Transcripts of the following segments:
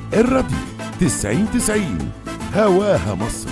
الراديو 90 90 هواها مصر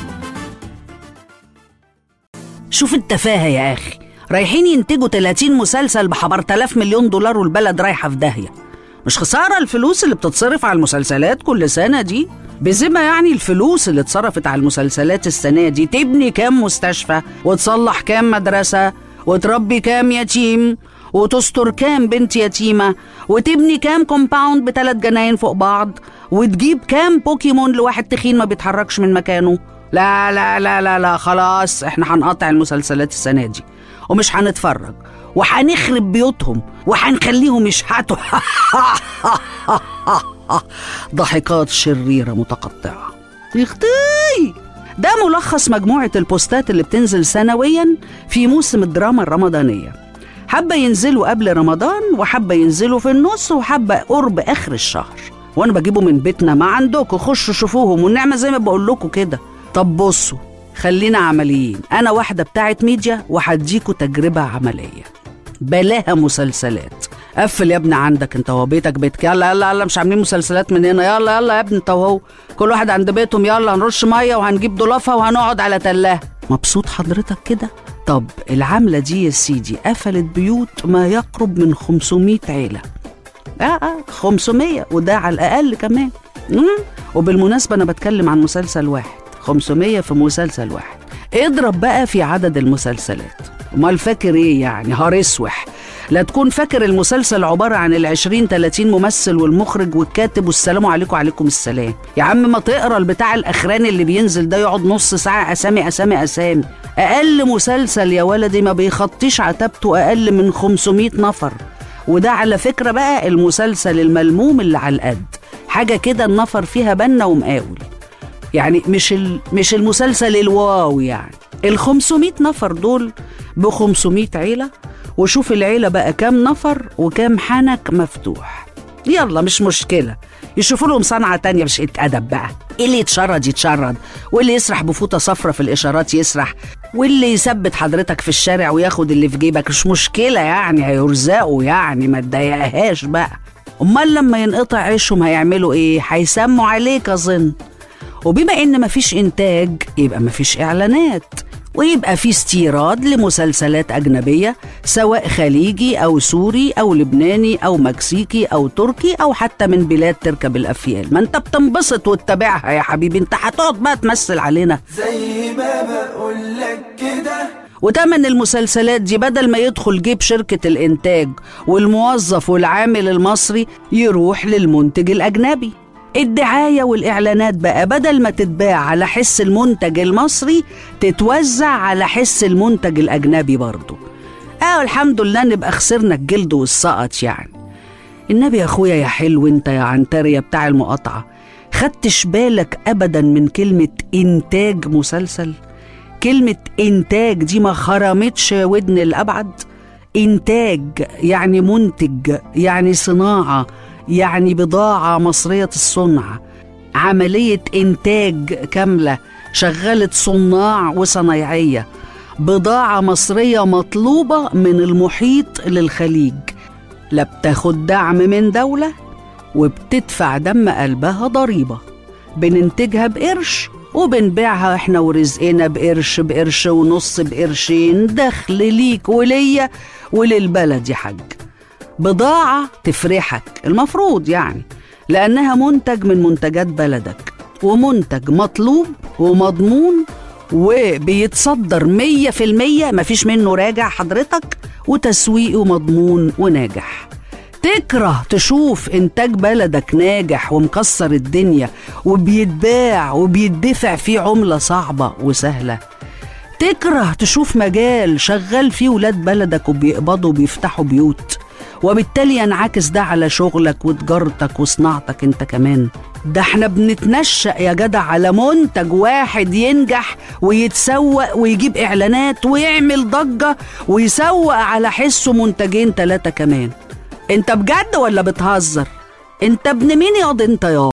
شوف التفاهة يا أخي رايحين ينتجوا 30 مسلسل بحبر تلاف مليون دولار والبلد رايحة في داهية مش خسارة الفلوس اللي بتتصرف على المسلسلات كل سنة دي بذمة يعني الفلوس اللي اتصرفت على المسلسلات السنة دي تبني كام مستشفى وتصلح كام مدرسة وتربي كام يتيم وتستر كام بنت يتيمة وتبني كام كومباوند بثلاث جناين فوق بعض وتجيب كام بوكيمون لواحد تخين ما بيتحركش من مكانه لا لا لا لا لا خلاص احنا هنقطع المسلسلات السنة دي ومش هنتفرج وهنخرب بيوتهم وهنخليهم يشحتوا ضحكات شريرة متقطعة يختي ده ملخص مجموعة البوستات اللي بتنزل سنويا في موسم الدراما الرمضانية حبة ينزلوا قبل رمضان وحبة ينزلوا في النص وحبة قرب آخر الشهر وأنا بجيبه من بيتنا ما عندكم خشوا شوفوهم والنعمة زي ما بقول لكم كده طب بصوا خلينا عمليين أنا واحدة بتاعت ميديا وهديكوا تجربة عملية بلاها مسلسلات قفل يا ابني عندك انت وهو بيتك بيتك يلا يلا يلا مش عاملين مسلسلات من هنا يلا يلا يا ابني انت وهو كل واحد عند بيتهم يلا هنرش ميه وهنجيب ضلافه وهنقعد على تلاها مبسوط حضرتك كده طب العملة دي يا سيدي قفلت بيوت ما يقرب من 500 عيلة اه اه 500 وده على الأقل كمان مم. وبالمناسبة أنا بتكلم عن مسلسل واحد 500 في مسلسل واحد اضرب بقى في عدد المسلسلات امال فاكر ايه يعني هار اسوح لا تكون فاكر المسلسل عبارة عن العشرين تلاتين ممثل والمخرج والكاتب والسلام عليكم وعليكم السلام يا عم ما تقرا البتاع الأخراني اللي بينزل ده يقعد نص ساعة أسامي أسامي أسامي أقل مسلسل يا ولدي ما بيخطيش عتبته أقل من 500 نفر وده على فكرة بقى المسلسل الملموم اللي على القد حاجة كده النفر فيها بنا ومقاول يعني مش ال... مش المسلسل الواو يعني ال 500 نفر دول ب 500 عيلة وشوف العيلة بقى كام نفر وكام حنك مفتوح يلا مش مشكلة يشوفوا لهم صنعة تانية مش أدب بقى اللي يتشرد يتشرد واللي يسرح بفوطة صفرة في الإشارات يسرح واللي يثبت حضرتك في الشارع وياخد اللي في جيبك مش مشكلة يعني هيرزقوا يعني ما تضايقهاش بقى أمال لما ينقطع عيشهم هيعملوا إيه؟ هيسموا عليك أظن وبما ان مفيش انتاج يبقى مفيش اعلانات ويبقى في استيراد لمسلسلات اجنبيه سواء خليجي او سوري او لبناني او مكسيكي او تركي او حتى من بلاد تركب الافيال ما انت بتنبسط وتتابعها يا حبيبي انت هتقعد بقى تمثل علينا زي ما بقولك كده وتمن المسلسلات دي بدل ما يدخل جيب شركة الإنتاج والموظف والعامل المصري يروح للمنتج الأجنبي الدعاية والإعلانات بقى بدل ما تتباع على حس المنتج المصري تتوزع على حس المنتج الأجنبي برضه اه الحمد لله نبقى خسرنا الجلد والسقط يعني النبي يا أخويا يا حلو انت يا عنتريا بتاع المقاطعة خدتش بالك أبدا من كلمة إنتاج مسلسل كلمة إنتاج دي ما خرمتش ودن الأبعد إنتاج يعني منتج يعني صناعة يعني بضاعة مصرية الصنع عملية إنتاج كاملة شغلت صناع وصنايعية بضاعة مصرية مطلوبة من المحيط للخليج لا بتاخد دعم من دولة وبتدفع دم قلبها ضريبة بننتجها بقرش وبنبيعها احنا ورزقنا بقرش بقرش ونص بقرشين دخل ليك وليا وللبلد يا حاج بضاعة تفرحك المفروض يعني لأنها منتج من منتجات بلدك ومنتج مطلوب ومضمون وبيتصدر مية في المية مفيش منه راجع حضرتك وتسويقه مضمون وناجح تكره تشوف إنتاج بلدك ناجح ومكسر الدنيا وبيتباع وبيدفع فيه عملة صعبة وسهلة تكره تشوف مجال شغال فيه ولاد بلدك وبيقبضوا وبيفتحوا بيوت وبالتالي ينعكس ده على شغلك وتجارتك وصناعتك انت كمان ده احنا بنتنشأ يا جدع على منتج واحد ينجح ويتسوق ويجيب اعلانات ويعمل ضجة ويسوق على حسه منتجين تلاتة كمان انت بجد ولا بتهزر انت ابن مين ياض انت يا